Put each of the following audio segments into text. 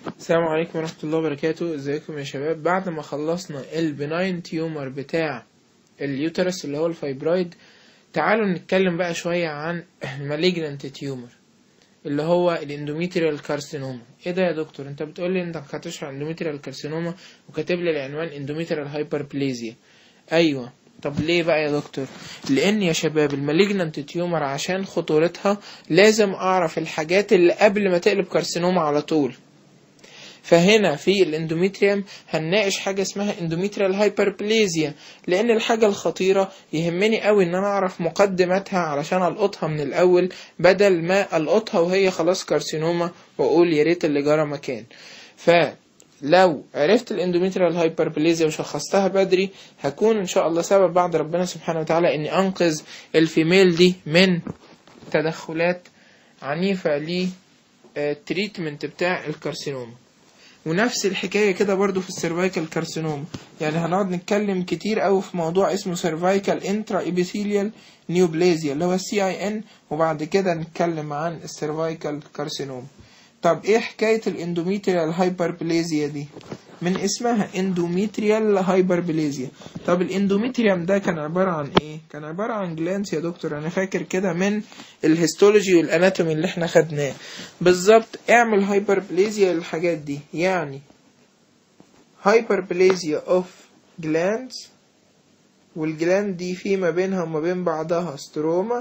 السلام عليكم ورحمة الله وبركاته ازيكم يا شباب بعد ما خلصنا البناين تيومر بتاع اليوترس اللي هو الفايبرويد تعالوا نتكلم بقى شوية عن المالجنانت تيومر اللي هو الاندوميتريال كارسينوما ايه ده يا دكتور انت بتقولي انك هتشرح اندوميتريال كارسينوما وكاتب لي العنوان اندوميتريال هايبربليزيا ايوه طب ليه بقى يا دكتور لان يا شباب المالجنانت تيومر عشان خطورتها لازم اعرف الحاجات اللي قبل ما تقلب كارسينوما على طول فهنا في الاندوميتريوم هنناقش حاجه اسمها اندوميتريال هايبربليزيا لان الحاجه الخطيره يهمني قوي ان انا اعرف مقدماتها علشان القطها من الاول بدل ما القطها وهي خلاص كارسينوما واقول يا ريت اللي جرى مكان فلو عرفت الاندوميتريال هايبربليزيا وشخصتها بدري هكون ان شاء الله سبب بعد ربنا سبحانه وتعالى اني انقذ الفيميل دي من تدخلات عنيفه للتريتمنت بتاع الكارسينوما ونفس الحكايه كده برضو في السيرفايكال كارسينوما يعني هنقعد نتكلم كتير قوي في موضوع اسمه سيرفايكال انترا ايبيثيليال نيوبلازيا اللي هو السي اي ان وبعد كده نتكلم عن السيرفايكال كارسينوما طب ايه حكايه الاندوميتريال هايبربليزيا دي من اسمها اندوميتريال هايبربليزيا طب الاندوميتريوم ده كان عباره عن ايه كان عباره عن جلانس يا دكتور انا فاكر كده من الهيستولوجي والاناتومي اللي احنا خدناه بالظبط اعمل هايبربليزيا للحاجات دي يعني هايبربليزيا اوف جلاندز والجلاند دي في ما بينها وما بين بعضها ستروما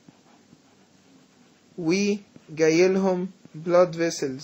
وجايلهم blood vessels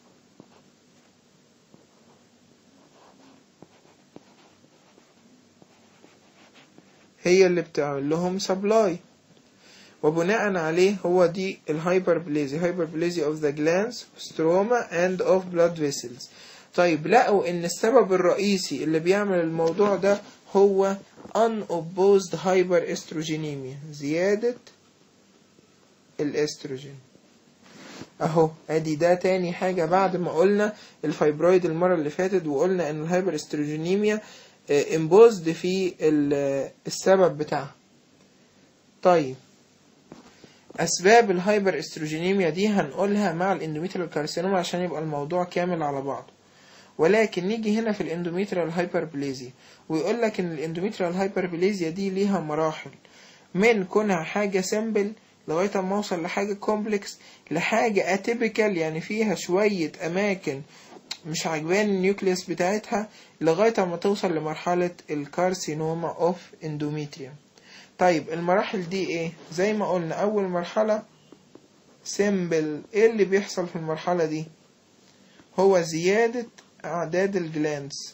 هي اللي بتعمل لهم سبلاي وبناء عليه هو دي الهايبربليزي هايبربليزي of the glands stroma and of blood vessels طيب لقوا ان السبب الرئيسي اللي بيعمل الموضوع ده هو unopposed hyperestrogenemia زيادة الاستروجين اهو ادي ده تاني حاجة بعد ما قلنا الفايبرويد المرة اللي فاتت وقلنا ان الهايبر استروجينيميا امبوزد في السبب بتاعها طيب اسباب الهايبر استروجينيميا دي هنقولها مع الاندوميتريال كارسينوما عشان يبقى الموضوع كامل على بعضه ولكن نيجي هنا في الاندوميتريال هايبربليزيا ويقول لك ان الاندوميتريال هايبربليزيا دي ليها مراحل من كونها حاجة سيمبل لغاية ما اوصل لحاجة كومبلكس لحاجة اتيبيكال يعني فيها شوية اماكن مش عجباني النيوكليوس بتاعتها لغاية ما توصل لمرحلة الكارسينوما اوف اندوميتريوم طيب المراحل دي ايه زي ما قلنا اول مرحلة سيمبل ايه اللي بيحصل في المرحلة دي هو زيادة اعداد الجلاندز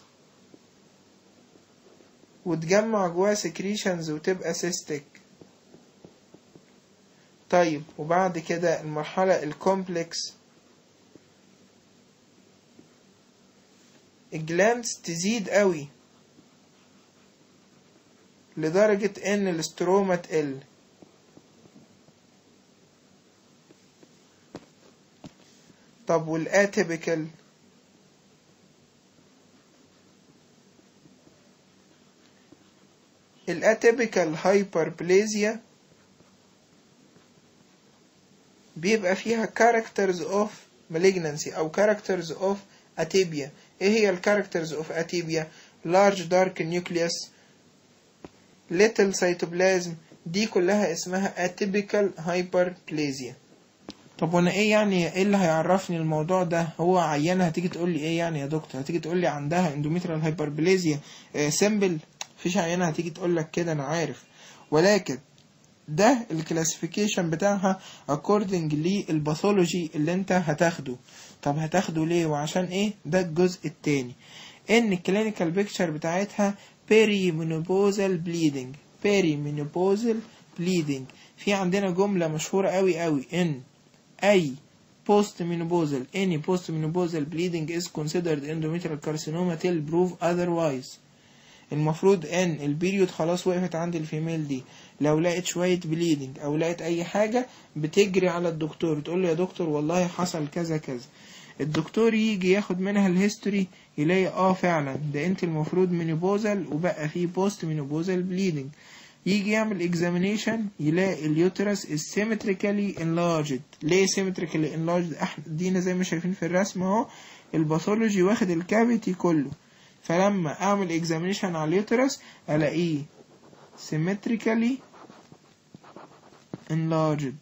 وتجمع جواها سكريشنز وتبقى سيستك طيب وبعد كده المرحلة الكومبلكس الجلاندز تزيد قوي لدرجة ان الاستروما تقل طب والاتيبيكال الاتيبيكال هايبربليزيا بيبقى فيها characters of malignancy أو characters of atipia إيه هي ال characters of atipia large dark nucleus little cytoplasm دي كلها اسمها atypical hyperplasia طب وانا ايه يعني ايه اللي هيعرفني الموضوع ده هو عيانه هتيجي تقول لي ايه يعني يا دكتور هتيجي تقول لي عندها اندوميتريال هايبربليزيا سيمبل مفيش عيانه هتيجي تقول لك كده انا عارف ولكن ده الكلاسيفيكيشن بتاعها according للباثولوجي اللي انت هتاخده طب هتاخده ليه وعشان ايه ده الجزء التاني ان الكلينيكال بيكتشر بتاعتها perimenopausal bleeding perimenopausal bleeding في عندنا جملة مشهورة قوي قوي ان اي post menopausal any post menopausal bleeding is considered endometrial carcinoma till prove otherwise المفروض ان البيريود خلاص وقفت عند الفيميل دي لو لقيت شوية بليدنج او لقيت اي حاجة بتجري على الدكتور تقول له يا دكتور والله حصل كذا كذا الدكتور يجي ياخد منها الهيستوري يلاقي اه فعلا ده انت المفروض مينوبوزال وبقى فيه بوست مينوبوزال بليدنج يجي يعمل اكزامينيشن يلاقي اليوترس is symmetrically enlarged ليه symmetrically enlarged احنا دينا زي ما شايفين في الرسم اهو الباثولوجي واخد الكافيتي كله فلما اعمل اكزامينيشن على اليوترس الاقيه symmetrically enlarged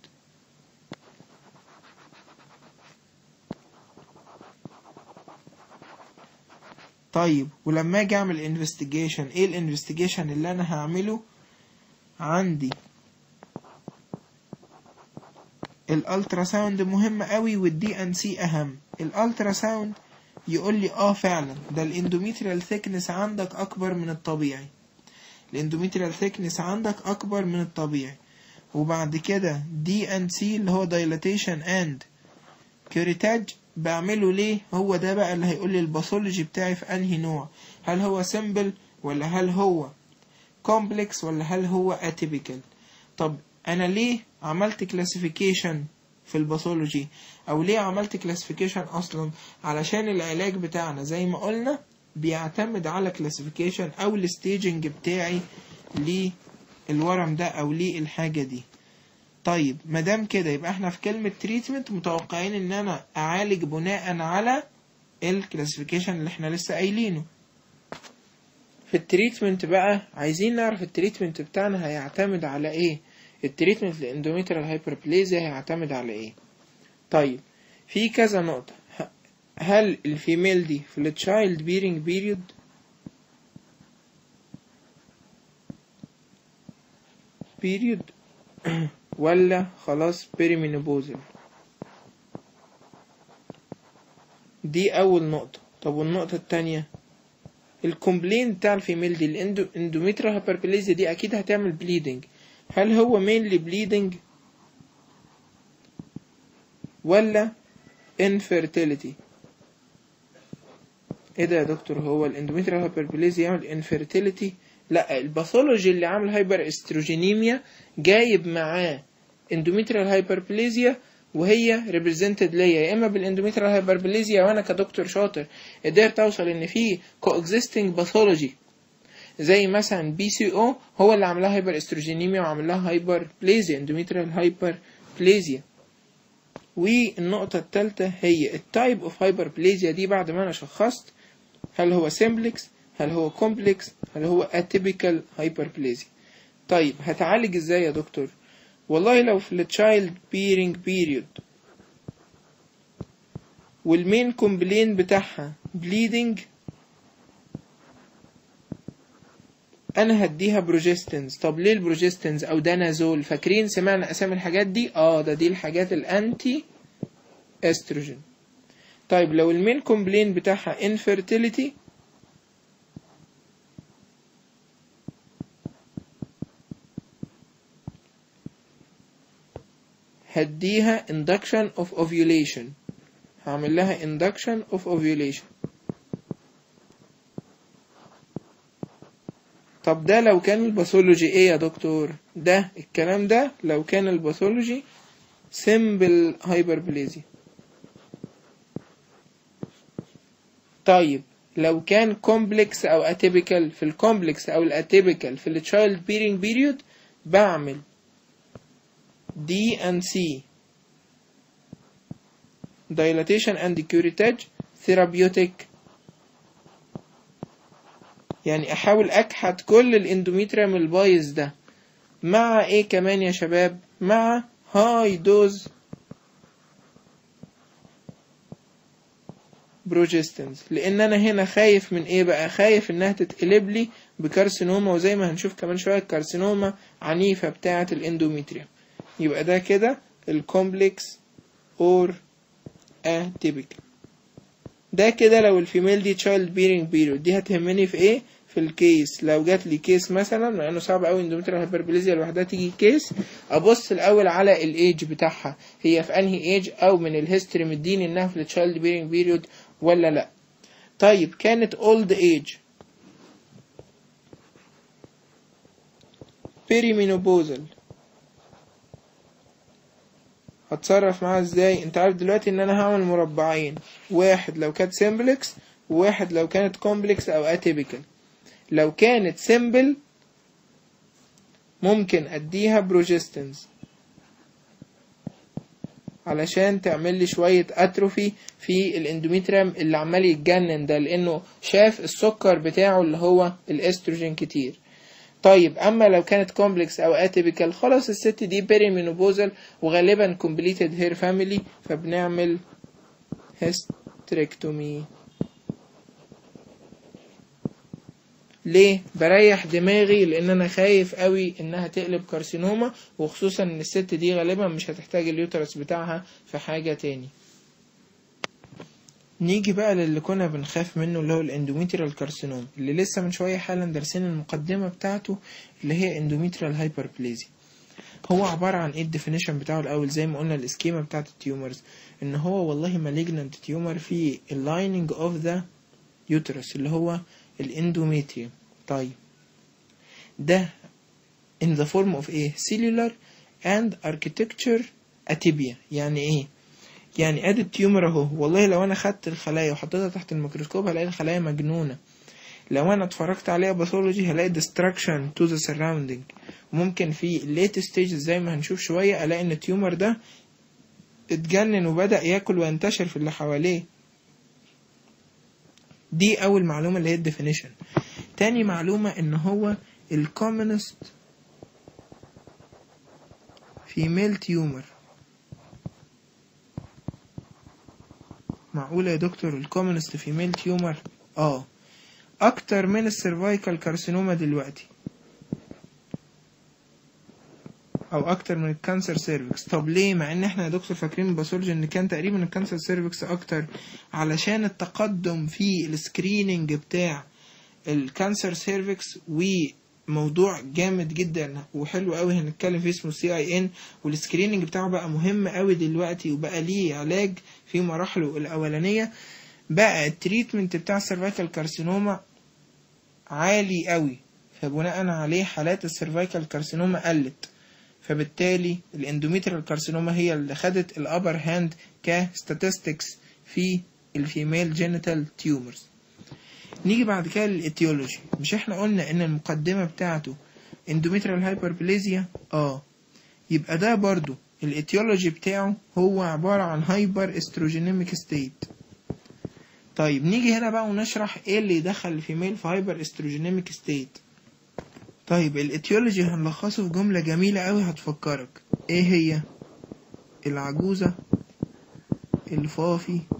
طيب ولما اجي اعمل انفستيجيشن ايه الانفستيجيشن اللي انا هعمله عندي الالترا ساوند مهم قوي والدي ان سي اهم الالترا ساوند يقول لي اه فعلا ده الاندوميتريال ثيكنس عندك اكبر من الطبيعي الاندوميتريال ثيكنس عندك اكبر من الطبيعي وبعد كده دي ان سي اللي هو دايلاتيشن اند كيوريتاج بعمله ليه هو ده بقى اللي هيقول لي الباثولوجي بتاعي في انهي نوع هل هو سيمبل ولا هل هو كومبلكس ولا هل هو اتيبيكال طب انا ليه عملت كلاسيفيكيشن في الباثولوجي او ليه عملت كلاسيفيكيشن اصلا علشان العلاج بتاعنا زي ما قلنا بيعتمد على كلاسيفيكيشن او الستيجنج بتاعي للورم ده او للحاجه دي طيب مادام كده يبقى احنا في كلمة تريتمنت متوقعين ان انا اعالج بناء على الكلاسيفيكيشن اللي احنا لسه قايلينه في التريتمنت بقى عايزين نعرف التريتمنت بتاعنا هيعتمد على ايه التريتمنت للاندوميتريال هايبربليزيا هيعتمد على ايه طيب في كذا نقطة هل الفيميل دي في التشايلد بيرنج بيريود بيريود ولا خلاص بيريمينوبوزل دي اول نقطة طب والنقطة التانية الكومبلين بتاع الفيميل دي الاندوميترا هايبربليزيا دي اكيد هتعمل بليدنج هل هو مينلي بليدنج ولا infertility ايه ده يا دكتور هو الاندوميتريال هايبربليزيا يعمل انفيرتيليتي لا الباثولوجي اللي عامل هايبر استروجينيميا جايب معاه اندوميتريال هايبربليزيا وهي ريبريزنتد ليا يا اما بالاندوميتريال هايبربليزيا وانا كدكتور شاطر قدرت اوصل ان في كوكزيستنج باثولوجي زي مثلا بي سي او هو اللي عاملها هايبر استروجينيميا وعامل لها هايبر بليزيا اندوميتريال هايبر بليزيا والنقطة الثالثة هي التايب اوف هايبر بليزيا دي بعد ما انا شخصت هل هو سيمبلكس هل هو كومبلكس هل هو اتيبيكال هايبربليزيا طيب هتعالج ازاي يا دكتور والله لو في التشايلد بيرنج بيريود والمين كومبلين بتاعها بليدنج انا هديها بروجستنز طب ليه البروجستنز او دانازول فاكرين سمعنا اسامي الحاجات دي اه ده دي الحاجات الانتي استروجين طيب لو المين كومبلين بتاعها infertility هديها induction of ovulation هعمل لها induction of ovulation طب ده لو كان الباثولوجي ايه يا دكتور ده الكلام ده لو كان الباثولوجي simple hyperplasia طيب لو كان كومبلكس او اتيبيكال في الكومبلكس او الاتيبيكال في التشايلد بيرنج بيريود بعمل دي ان سي dilatation and curettage therapeutic يعني احاول اكحت كل الاندوميتريوم البايظ ده مع ايه كمان يا شباب مع هاي دوز بروجستنز لان انا هنا خايف من ايه بقى خايف انها تتقلب لي بكارسينوما وزي ما هنشوف كمان شويه كارسينوما عنيفه بتاعه الاندوميتريوم يبقى ده كده الكومبلكس اور اتيبيكال ده كده لو الفيميل دي تشايلد بيرنج بيريود دي هتهمني في ايه في الكيس لو جات لي كيس مثلا مع انه صعب قوي اندوميتريال هايبربليزيا لوحدها تيجي كيس ابص الاول على الايج بتاعها هي في انهي ايج او من الهيستوري مديني انها في التشايلد بيرنج بيريود ولا لا طيب كانت اولد ايج بيريمينوبوزل هتصرف معاها ازاي انت عارف دلوقتي ان انا هعمل مربعين واحد لو كانت سيمبلكس وواحد لو كانت كومبلكس او اتيبيكال لو كانت سيمبل ممكن اديها بروجستنز علشان تعمل لي شوية اتروفي في الاندوميتريم اللي عمال يتجنن ده لانه شاف السكر بتاعه اللي هو الاستروجين كتير طيب اما لو كانت كومبلكس او اتيبيكال خلاص الست دي بيريمينوبوزال وغالبا كومبليتد هير فاميلي فبنعمل هيستريكتومي ليه بريح دماغي لان انا خايف قوي انها تقلب كارسينوما وخصوصا ان الست دي غالبا مش هتحتاج اليوترس بتاعها في حاجة تاني نيجي بقى للي كنا بنخاف منه اللي هو الاندوميتريال كارسينوم اللي لسه من شوية حالا دارسين المقدمة بتاعته اللي هي اندوميتريال هايبربليزي هو عبارة عن ايه الديفينيشن بتاعه الاول زي ما قلنا الاسكيما بتاعت التيومرز ان هو والله مالجنانت تيومر في اللايننج اوف ذا يوترس اللي هو الاندوميتريوم طيب ده in the form of ايه cellular and architecture atipia يعني ايه يعني ادي التيومر اهو والله لو انا خدت الخلايا وحطيتها تحت الميكروسكوب هلاقي الخلايا مجنونه لو انا اتفرجت عليها باثولوجي هلاقي destruction to the surrounding ممكن في الليت ستيج زي ما هنشوف شويه الاقي ان التيومر ده اتجنن وبدا ياكل وينتشر في اللي حواليه دي اول معلومه اللي هي الديفينيشن تاني معلومه ان هو الكومنست فيميل تيومر معقولة يا دكتور الكومنست فيميل تيومر اه اكتر من السيرفايكال كارسينوما دلوقتي او اكتر من الكانسر سيرفكس طب ليه مع ان احنا يا دكتور فاكرين الباثولوجي ان كان تقريبا الكانسر سيرفكس اكتر علشان التقدم في السكريننج بتاع الكانسر سيرفكس وموضوع جامد جدا وحلو قوي هنتكلم فيه اسمه سي اي ان والسكريننج بتاعه بقى مهم قوي دلوقتي وبقى ليه علاج في مراحله الاولانيه بقى التريتمنت بتاع السيرفايكال كارسينوما عالي قوي فبناء عليه حالات السيرفايكال كارسينوما قلت فبالتالي الاندوميتريال كارسينوما هي اللي خدت الابر هاند كستاتستكس في الفيميل جينيتال تيومرز نيجي بعد كده للاتيولوجي مش احنا قلنا ان المقدمه بتاعته اندوميتريال هايبربليزيا اه يبقى ده برضو الاتيولوجي بتاعه هو عباره عن هايبر استروجينيميك ستيت طيب نيجي هنا بقى ونشرح ايه اللي يدخل الفيميل في هايبر استروجينيميك ستيت طيب الاتيولوجي هنلخصه في جملة جميلة قوي هتفكرك ايه هي العجوزة الفافي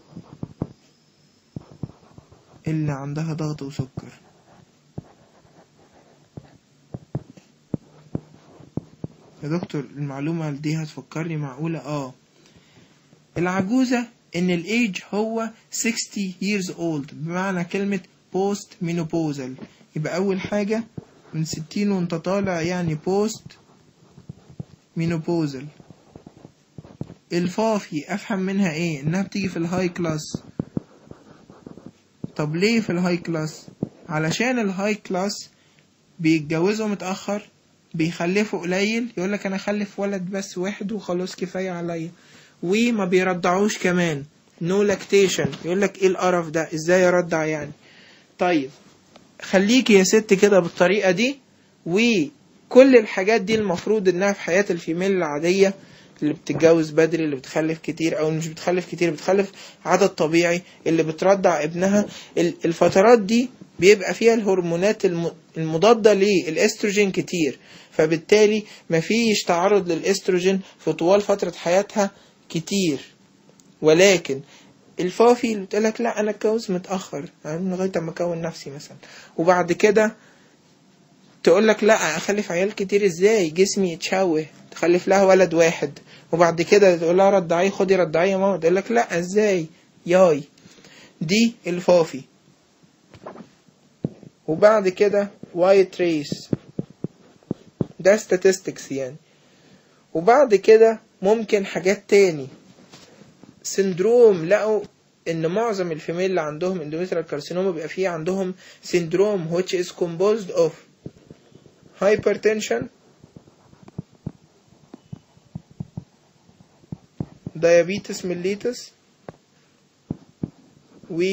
اللي عندها ضغط وسكر يا دكتور المعلومة دي هتفكرني معقولة اه العجوزة ان الايج هو 60 years old بمعنى كلمة post menopausal يبقى اول حاجة من ستين وانت طالع يعني بوست مينوبوزل الفافي افهم منها ايه انها بتيجي في الهاي كلاس طب ليه في الهاي كلاس علشان الهاي كلاس بيتجوزوا متأخر بيخلفوا قليل يقولك انا اخلف ولد بس واحد وخلاص كفاية عليا وما بيرضعوش كمان نو لاكتيشن يقولك ايه القرف ده ازاي ارضع يعني طيب خليكي يا ست كده بالطريقة دي وكل الحاجات دي المفروض انها في حياة الفيميل العادية اللي بتتجوز بدري اللي بتخلف كتير او مش بتخلف كتير بتخلف عدد طبيعي اللي بترضع ابنها الفترات دي بيبقى فيها الهرمونات المضادة للاستروجين كتير فبالتالي مفيش تعرض للاستروجين في طوال فترة حياتها كتير ولكن الفافي اللي بتقولك لا انا اتجوز متاخر يعني لغايه اما اكون نفسي مثلا وبعد كده تقولك لا اخلف عيال كتير ازاي جسمي يتشوه تخلف لها ولد واحد وبعد كده تقول لها رضعيه خدي رضعيه يا ماما تقولك لا ازاي ياي دي الفافي وبعد كده وايت ريس ده statistics يعني وبعد كده ممكن حاجات تاني سندروم لقوا ان معظم الفيميل اللي عندهم اندوميتريال كارسينوما بيبقى فيه عندهم سندروم which is composed of hypertension diabetes mellitus و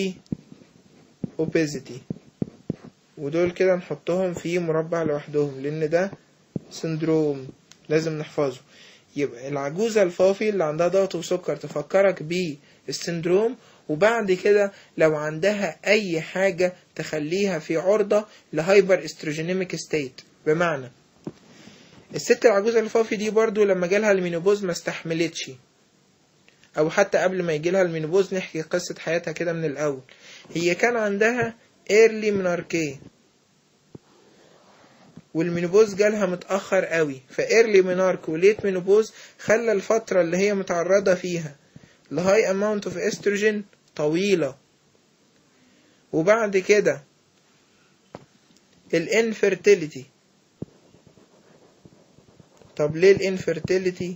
obesity ودول كده نحطهم في مربع لوحدهم لان ده سندروم لازم نحفظه يبقى العجوزة الفافي اللي عندها ضغط وسكر تفكرك بالسندروم وبعد كده لو عندها أي حاجة تخليها في عرضة لهايبر استروجينيميك ستيت بمعنى الست العجوزة الفافي دي برضو لما جالها المينوبوز ما استحملتش أو حتى قبل ما يجيلها المينوبوز نحكي قصة حياتها كده من الأول هي كان عندها ايرلي مناركيه والمينوبوز جالها متأخر قوي فايرلي منارك وليت مينوبوز خلى الفترة اللي هي متعرضة فيها لهاي اماونت اوف استروجين طويلة وبعد كده الانفرتيليتي طب ليه الانفرتيليتي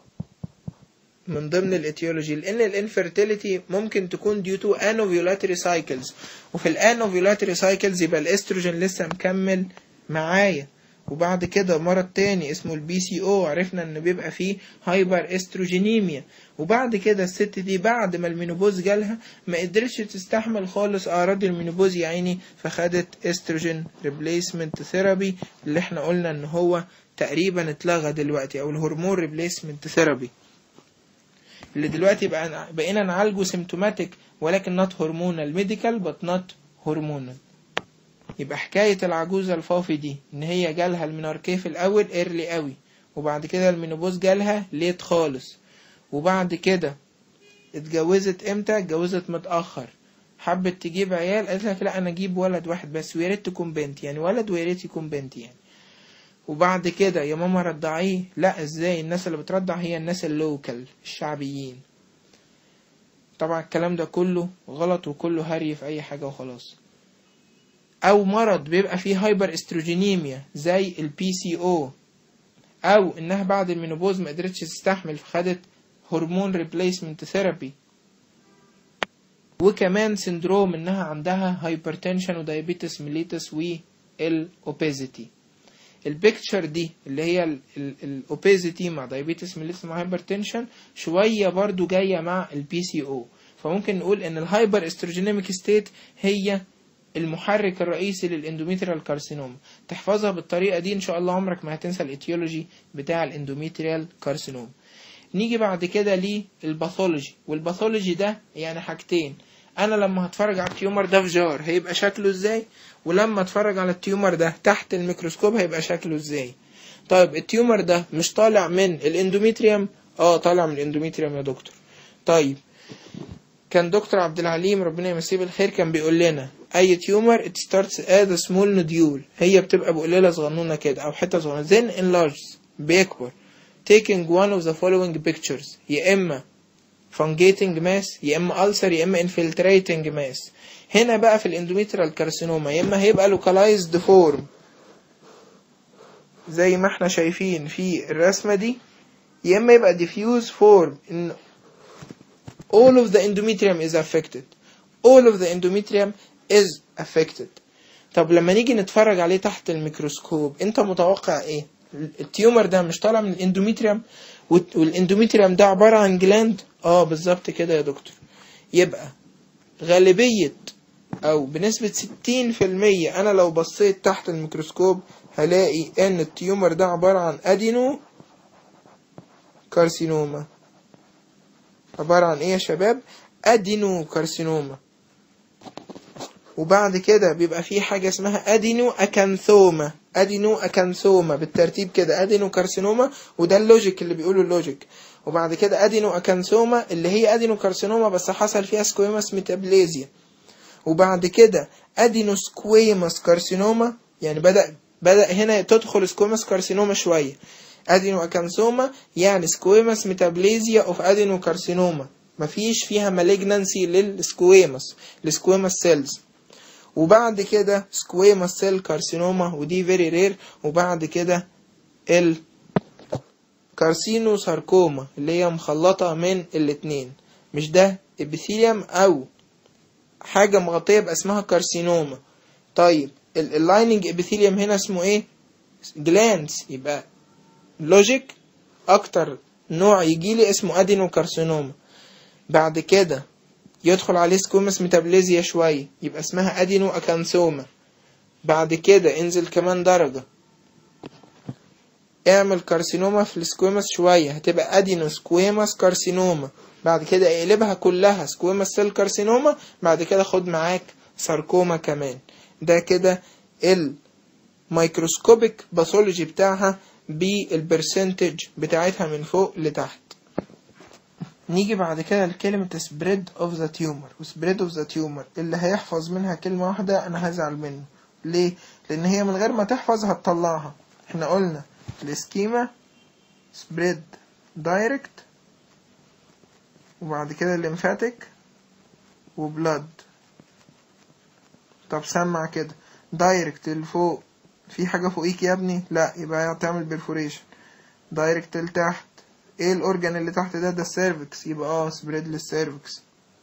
من ضمن الاتيولوجي لان الانفرتيليتي ممكن تكون due to anovulatory cycles وفي الانوفيولاتري سايكلز يبقى الاستروجين لسه مكمل معايا وبعد كده مرض تاني اسمه البي سي او عرفنا ان بيبقى فيه هايبر استروجينيميا وبعد كده الست دي بعد ما المينوبوز جالها ما قدرتش تستحمل خالص اعراض المينوبوز يا عيني فخدت استروجين ريبليسمنت ثيرابي اللي احنا قلنا ان هو تقريبا اتلغى دلوقتي او الهرمون ريبليسمنت ثيرابي اللي دلوقتي بقى بقينا نعالجه سيمتوماتيك ولكن نوت هرمونال ميديكال بت نوت هرمونال يبقى حكاية العجوزة الفافي دي ان هي جالها المناركيه في الاول ايرلي قوي وبعد كده المينوبوز جالها ليت خالص وبعد كده اتجوزت امتى اتجوزت متأخر حبت تجيب عيال قالت لك لا انا اجيب ولد واحد بس ويا ريت تكون بنت يعني ولد ويا ريت يكون بنت يعني وبعد كده يا ماما رضعيه لا ازاي الناس اللي بترضع هي الناس اللوكال الشعبيين طبعا الكلام ده كله غلط وكله هري في اي حاجة وخلاص او مرض بيبقى فيه هايبر استروجينيميا زي البي سي او او انها بعد المينوبوز ما قدرتش تستحمل فخدت هرمون ريبليسمنت ثيرابي وكمان سندروم انها عندها هايبرتنشن ودايابيتس ميليتس والاوبيزيتي البيكتشر دي اللي هي الاوبيزيتي مع دايابيتس ميليتس مع هايبرتنشن شويه برضو جايه مع البي سي او فممكن نقول ان الهايبر استروجينيميك ستيت هي المحرك الرئيسي للاندوميتريال كارسينوما تحفظها بالطريقه دي ان شاء الله عمرك ما هتنسى الاتيولوجي بتاع الاندوميتريال كارسينوما نيجي بعد كده للباثولوجي والباثولوجي ده يعني حاجتين انا لما هتفرج على التيومر ده في جار هيبقى شكله ازاي ولما اتفرج على التيومر ده تحت الميكروسكوب هيبقى شكله ازاي طيب التيومر ده مش طالع من الاندوميتريوم اه طالع من الاندوميتريوم يا دكتور طيب كان دكتور عبد العليم ربنا يمسيه بالخير كان بيقول لنا اي تيومر it starts as a small nodule هي بتبقى بقليله صغنونه كده او حته صغنونه then enlarges بيكبر taking one of the following pictures يا اما fungating mass يا اما ulcer يا اما infiltrating mass هنا بقى في الاندوميترال كارسينوما يا اما هيبقى localized form زي ما احنا شايفين في الرسمه دي يا اما يبقى diffuse form in all of the endometrium is affected all of the endometrium is affected طب لما نيجي نتفرج عليه تحت الميكروسكوب انت متوقع ايه التيومر ده مش طالع من الاندوميتريوم والاندوميتريوم ده عبارة عن جلاند اه بالظبط كده يا دكتور يبقى غالبية او بنسبة ستين في المية انا لو بصيت تحت الميكروسكوب هلاقي ان التيومر ده عبارة عن ادينو كارسينوما عبارة عن ايه يا شباب ادينو كارسينوما وبعد كده بيبقى في حاجة اسمها ادينو اكانثوما ادينو اكانثوما بالترتيب كده ادينو كارسينوما وده اللوجيك اللي بيقوله اللوجيك وبعد كده ادينو اكانثوما اللي هي ادينو كارسينوما بس حصل فيها سكويماس ميتابليزيا وبعد كده ادينو سكويماس كارسينوما يعني بدأ بدأ هنا تدخل سكويماس كارسينوما شوية ادينو اكانثوما يعني سكويماس ميتابليزيا اوف ادينو كارسينوما مفيش فيها مالجنانسي للسكويماس السكويماس سيلز وبعد كده سكويماس سيل كارسينوما ودي فيري رير وبعد كده ال كارسينو ساركوما اللي هي مخلطة من الاتنين مش ده ابيثيليوم او حاجة مغطية باسمها كارسينوما طيب اللايننج ابيثيليوم هنا اسمه ايه جلانس يبقى لوجيك اكتر نوع يجيلي اسمه ادينو كارسينوما بعد كده يدخل عليه سكومس ميتابليزيا شوية يبقى اسمها ادينو اكانثوما بعد كده انزل كمان درجة اعمل كارسينوما في السكويمس شوية هتبقى ادينو سكويمس كارسينوما بعد كده اقلبها كلها سكويمس سيل كارسينوما بعد كده خد معاك ساركوما كمان ده كده الميكروسكوبيك باثولوجي بتاعها بالبرسنتج بتاعتها من فوق لتحت نيجي بعد كده لكلمة spread of the tumor spread of the tumor اللي هيحفظ منها كلمة واحدة أنا هزعل منه ليه؟ لأن هي من غير ما تحفظ هتطلعها احنا قلنا السكيما spread direct وبعد كده الليمفاتيك وبلاد طب سمع كده دايركت اللي فوق في حاجة فوقيك يا ابني لا يبقى هتعمل بيرفوريشن دايركت لتحت ايه الاورجن اللي تحت ده ده السيرفكس يبقى اه سبريد للسيرفكس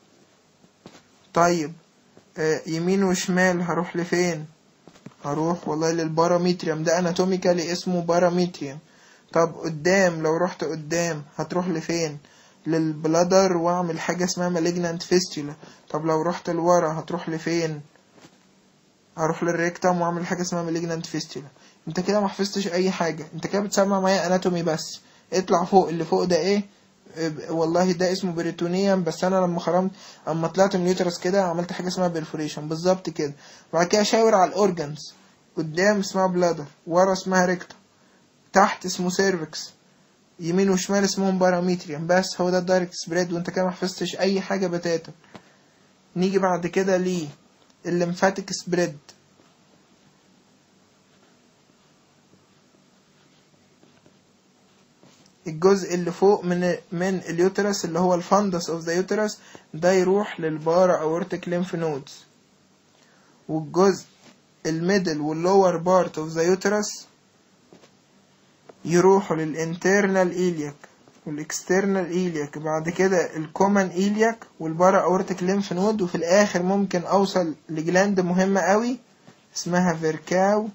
طيب آه يمين وشمال هروح لفين هروح والله للباراميتريوم ده اناتوميكالي اسمه باراميتريوم طب قدام لو رحت قدام هتروح لفين للبلادر واعمل حاجة اسمها مالجنانت فيستولا طب لو رحت لورا هتروح لفين هروح للريكتم واعمل حاجة اسمها مالجنانت فيستولا انت كده ما حفظتش اي حاجة انت كده بتسمع معايا اناتومي بس اطلع فوق اللي فوق ده ايه اه والله ده اسمه بريتونيوم بس انا لما خرمت اما طلعت من اليوترس كده عملت حاجه اسمها بيرفوريشن بالظبط كده بعد كده شاور على الاورجنز قدام اسمها بلادر ورا اسمها ريكتم تحت اسمه سيرفكس يمين وشمال اسمهم باراميتريوم بس هو ده الدايركت سبريد وانت كده ما حفظتش اي حاجه بتاتا نيجي بعد كده ليه الليمفاتيك سبريد الجزء اللي فوق من من اليوترس اللي هو الفندس اوف ذا يوترس ده يروح للبارا اورتيك ليمف نودز والجزء الميدل واللور بارت اوف ذا يوترس يروحوا للانترنال ايلياك والاكسترنال ايلياك بعد كده الكومن ايلياك والبارا اورتيك ليمف نود وفي الاخر ممكن اوصل لجلاند مهمه قوي اسمها فيركاو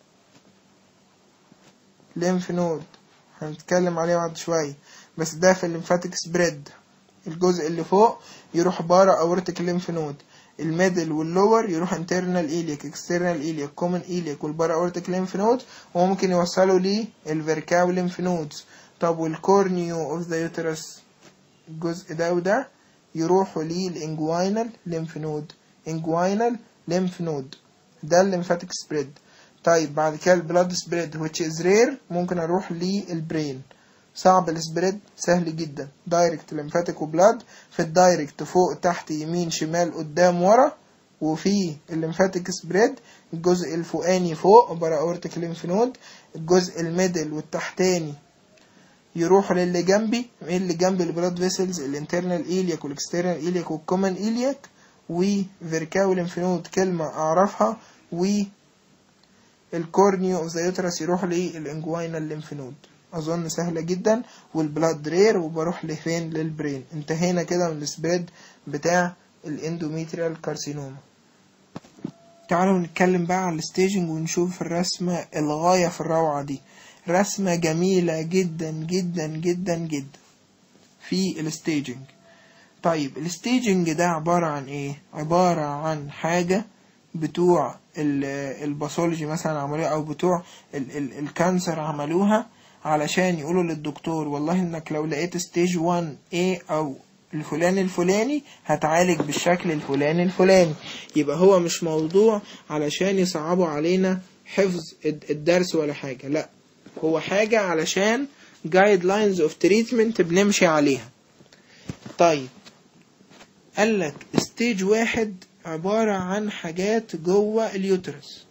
ليمف نود هنتكلم عليه بعد شوية بس ده في الليمفاتيك سبريد الجزء اللي فوق يروح بارا اورتيك ليمف نود الميدل واللور يروح انترنال ايليك اكسترنال ايليك كومن ايليك والبارا اورتيك ليمف نود وممكن يوصلوا ليه الفيركاو ليمف نودز طب والكورنيو اوف ذا يوترس الجزء ده وده يروحوا ليه الانجوينال ليمف نود انجوينال ليمف نود ده الليمفاتيك سبريد طيب بعد كده البلاد سبريد which is rare ممكن اروح للبرين صعب السبريد سهل جدا دايركت ليمفاتيك وبلاد في الدايركت فوق تحت يمين شمال قدام ورا وفي الليمفاتيك سبريد الجزء الفوقاني فوق برا اورتيك ليمف نود الجزء الميدل والتحتاني يروحوا للي جنبي ايه اللي جنبي البلاد فيسلز الانترنال ايلياك والاكسترنال ايلياك والكومن ايلياك وفيركاو ليمف نود كلمة اعرفها و الكورنيو اوف ذا يوترس يروح للانجوينال ليمف نود اظن سهله جدا والبلاد رير وبروح لفين للبرين انتهينا كده من السبريد بتاع الاندوميتريال كارسينوما تعالوا نتكلم بقى على الستيجنج ونشوف الرسمة الغاية في الروعة دي رسمة جميلة جدا جدا جدا جدا في الستيجنج طيب الستيجنج ده عبارة عن ايه عبارة عن حاجة بتوع الباثولوجي مثلا عملوها او بتوع ال ال الكانسر عملوها علشان يقولوا للدكتور والله انك لو لقيت ستيج 1 A او الفلاني الفلاني هتعالج بالشكل الفلاني الفلاني يبقى هو مش موضوع علشان يصعبوا علينا حفظ الدرس ولا حاجة لا هو حاجة علشان جايد لاينز اوف تريتمنت بنمشي عليها طيب قال لك ستيج واحد عبارة عن حاجات جوه اليوترس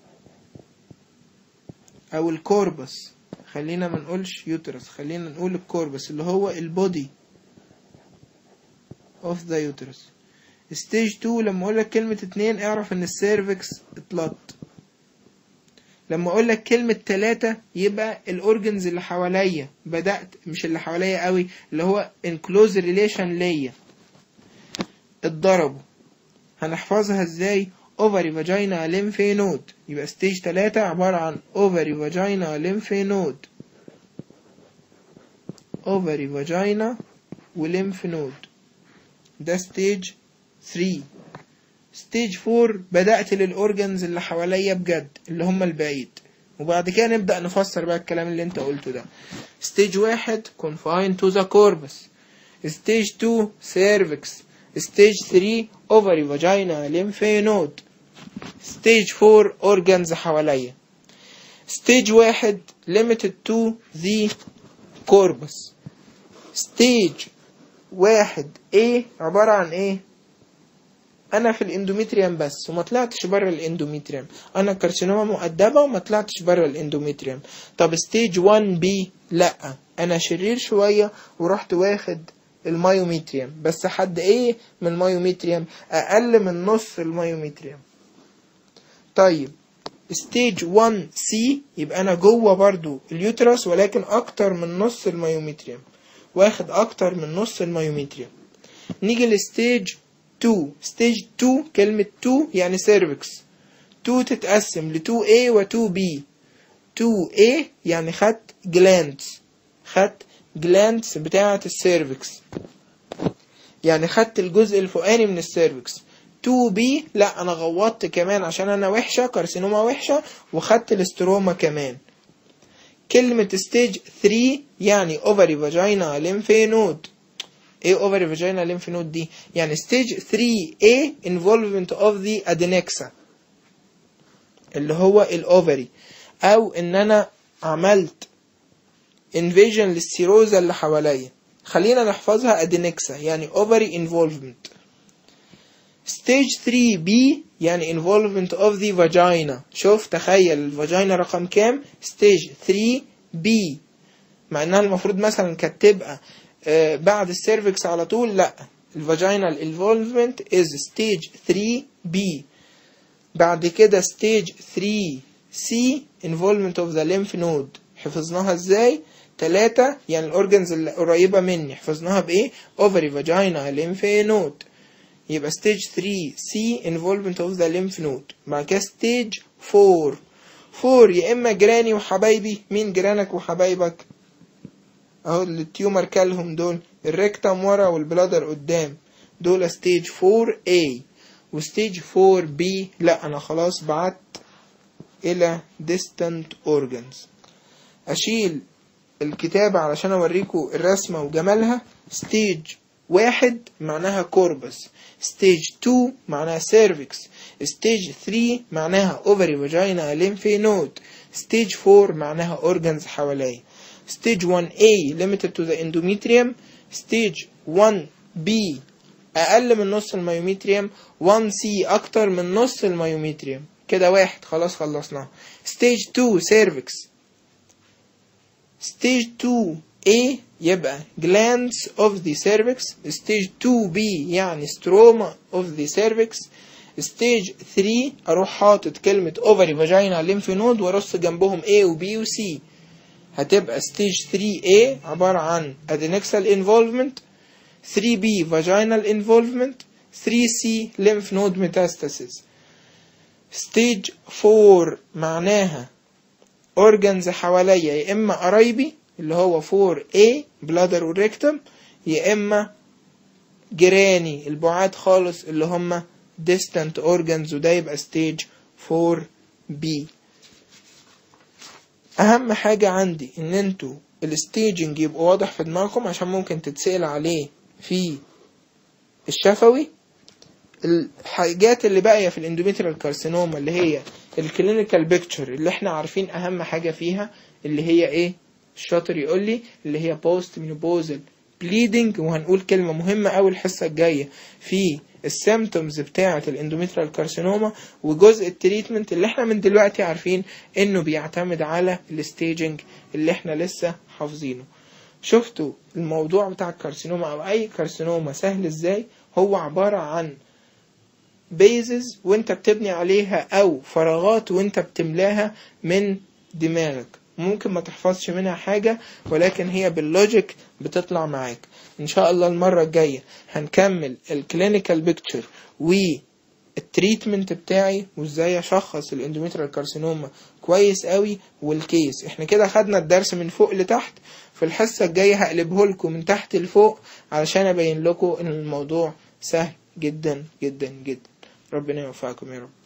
او الكوربس خلينا ما نقولش يوترس خلينا نقول الكوربس اللي هو البودي of the uterus ستيج 2 لما اقول لك كلمة اتنين اعرف ان السيرفكس اتلط لما اقول لك كلمة تلاتة يبقى الاورجنز اللي حواليا بدأت مش اللي حواليا قوي اللي هو in close relation ليا اتضربوا هنحفظها ازاي ovary vagina lymph node يبقى ستيج 3 عبارة عن ovary vagina lymph node ovary vagina وليمف نود ده ستيج 3 ستيج 4 بدأت للأورجنز اللي حواليا بجد اللي هم البعيد وبعد كده نبدأ نفسر بقى الكلام اللي انت قلته ده ستيج واحد confined to the corpus ستيج 2 cervix ستيج 3 ovary vagina lymph node ستيج 4 organs حواليا ستيج واحد limited to the corpus ستيج واحد A عبارة عن ايه انا في الاندوميتريوم بس وما طلعتش بره الاندوميتريوم انا كارسينوما مؤدبة وما طلعتش بره الاندوميتريوم طب ستيج 1 بي لا انا شرير شوية ورحت واخد المايوميتريوم بس حد ايه من المايوميتريوم اقل من نص المايوميتريوم طيب ستيج 1 سي يبقى انا جوه برضو اليوترس ولكن اكتر من نص المايوميتريوم واخد اكتر من نص المايوميتريوم نيجي لستيج 2 ستيج 2 كلمة 2 يعني سيرفكس 2 تتقسم ل 2A و 2B 2A يعني خدت جلاندز خدت جلاندز بتاعة السيرفكس يعني خدت الجزء الفوقاني من السيرفكس 2B لا انا غوطت كمان عشان انا وحشة كارسينوما وحشة وخدت الاستروما كمان كلمة ستيج 3 يعني اوفري فاجينا ليمف نود ايه اوفري فاجينا ليمف نود دي يعني ستيج 3A involvement of the adnexa اللي هو الاوفري او ان انا عملت انفيجن للسيروزا اللي حواليا خلينا نحفظها ادينكسا يعني اوفري انفولفمنت ستيج 3B يعني involvement of the vagina شوف تخيل الفاجينا رقم كام ستيج 3B مع انها المفروض مثلا كانت تبقى آه، بعد السيرفكس على طول لا الفاجينال involvement is stage 3B بعد كده stage 3C involvement of the lymph node حفظناها ازاي تلاتة يعني الاورجنز اللي قريبة مني حفظناها بايه ovary vagina lymph node يبقى stage 3C involvement of the lymph node بعد كده stage 4 4 يا اما جيراني وحبايبي مين جيرانك وحبايبك اهو اللي التيومر كلهم دول الريكتم ورا والبلادر قدام دول ستيج 4A وستيج 4B لا انا خلاص بعت الى distant organs اشيل الكتابة علشان اوريكم الرسمة وجمالها ستيج واحد معناها كوربس ستيج 2 معناها سيرفكس ستيج 3 معناها اوفري فاجينا ليمفي نود ستيج 4 معناها اورجانز حواليا ستيج 1A limited to the endometrium ستيج 1B اقل من نص الميوميتريوم 1C اكتر من نص الميوميتريوم كده واحد خلاص خلصناه ستيج 2 سيرفكس ستيج 2A يبقى glands of the cervix ستيج 2B يعني stroma of the cervix ستيج 3 اروح حاطط كلمة ovary vagina lymph node وارص جنبهم A و B و C هتبقى ستيج 3A عبارة عن adnexal involvement 3B vaginal involvement 3C lymph node metastasis ستيج 4 معناها organs حواليا يا اما قرايبي اللي هو 4A bladder والريكتم يا اما جيراني البعاد خالص اللي هم distant organs وده يبقى ستيج 4B اهم حاجة عندي ان انتوا الستيجنج يبقى واضح في دماغكم عشان ممكن تتسأل عليه في الشفوي الحاجات اللي باقية في الاندوميتريال كارسينوما اللي هي الكلينيكال بيكتشر اللي احنا عارفين اهم حاجة فيها اللي هي ايه الشاطر يقول لي اللي هي بوست مينوبوزل بليدنج وهنقول كلمة مهمة أوي الحصة الجاية في السيمتومز بتاعة الاندوميتريال كارسينوما وجزء التريتمنت اللي احنا من دلوقتي عارفين انه بيعتمد على الستيجنج اللي احنا لسه حافظينه شفتوا الموضوع بتاع الكارسينوما او اي كارسينوما سهل ازاي هو عبارة عن بيزز وانت بتبني عليها او فراغات وانت بتملاها من دماغك ممكن ما تحفظش منها حاجة ولكن هي باللوجيك بتطلع معاك ان شاء الله المرة الجاية هنكمل الكلينيكال بيكتشر والتريتمنت بتاعي وازاي اشخص الاندوميتريال كارسينوما كويس قوي والكيس احنا كده خدنا الدرس من فوق لتحت في الحصة الجاية هقلبه لكم من تحت لفوق علشان ابين لكم ان الموضوع سهل جدا جدا جدا ربنا يوفقكم يا رب